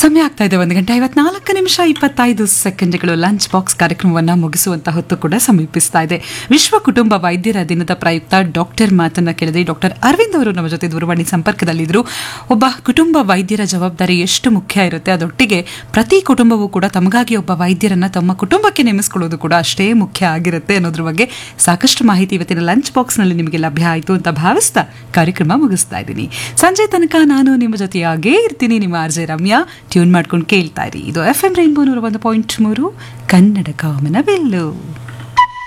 ಸಮಯ ಆಗ್ತಾ ಇದೆ ಒಂದು ಗಂಟೆ ಐವತ್ನಾಲ್ಕು ನಿಮಿಷ ಇಪ್ಪತ್ತೈದು ಸೆಕೆಂಡ್ಗಳು ಲಂಚ್ ಬಾಕ್ಸ್ ಕಾರ್ಯಕ್ರಮವನ್ನು ಮುಗಿಸುವಂತ ಹೊತ್ತು ಕೂಡ ಸಮೀಪಿಸ್ತಾ ಇದೆ ವಿಶ್ವ ಕುಟುಂಬ ವೈದ್ಯರ ದಿನದ ಪ್ರಯುಕ್ತ ಡಾಕ್ಟರ್ ಮಾತನ್ನ ಕೇಳಿದ್ರೆ ಡಾಕ್ಟರ್ ಅರವಿಂದ್ ಅವರು ನಮ್ಮ ಜೊತೆ ದೂರವಾಣಿ ಸಂಪರ್ಕದಲ್ಲಿದ್ದರು ಒಬ್ಬ ಕುಟುಂಬ ವೈದ್ಯರ ಜವಾಬ್ದಾರಿ ಎಷ್ಟು ಮುಖ್ಯ ಇರುತ್ತೆ ಅದೊಟ್ಟಿಗೆ ಪ್ರತಿ ಕುಟುಂಬವೂ ಕೂಡ ತಮಗಾಗಿ ಒಬ್ಬ ವೈದ್ಯರನ್ನ ತಮ್ಮ ಕುಟುಂಬಕ್ಕೆ ನೇಮಿಸಿಕೊಳ್ಳೋದು ಕೂಡ ಅಷ್ಟೇ ಮುಖ್ಯ ಆಗಿರುತ್ತೆ ಅನ್ನೋದ್ರ ಬಗ್ಗೆ ಸಾಕಷ್ಟು ಮಾಹಿತಿ ಇವತ್ತಿನ ಲಂಚ್ ಬಾಕ್ಸ್ನಲ್ಲಿ ನಿಮಗೆ ಲಭ್ಯ ಆಯಿತು ಅಂತ ಭಾವಿಸ್ತಾ ಕಾರ್ಯಕ್ರಮ ಮುಗಿಸ್ತಾ ಇದ್ದೀನಿ ಸಂಜೆ ತನಕ ನಾನು ನಿಮ್ಮ ಜೊತೆಯಾಗೇ ಇರ್ತೀನಿ ನಿಮ್ಮ ಆರ್ ಜೆ ರಮ್ಯಾ ಟ್ಯೂನ್ ಮಾಡ್ಕೊಂಡು ಕೇಳ್ತಾ ಇರಿ ಇದು ಎಫ್ ಎಂ ರೈನ್ಬೋ ನೂರ ಒಂದು ಪಾಯಿಂಟ್ ಮೂರು ಕನ್ನಡ ಕಾಮನ ಬೆಲ್ಲು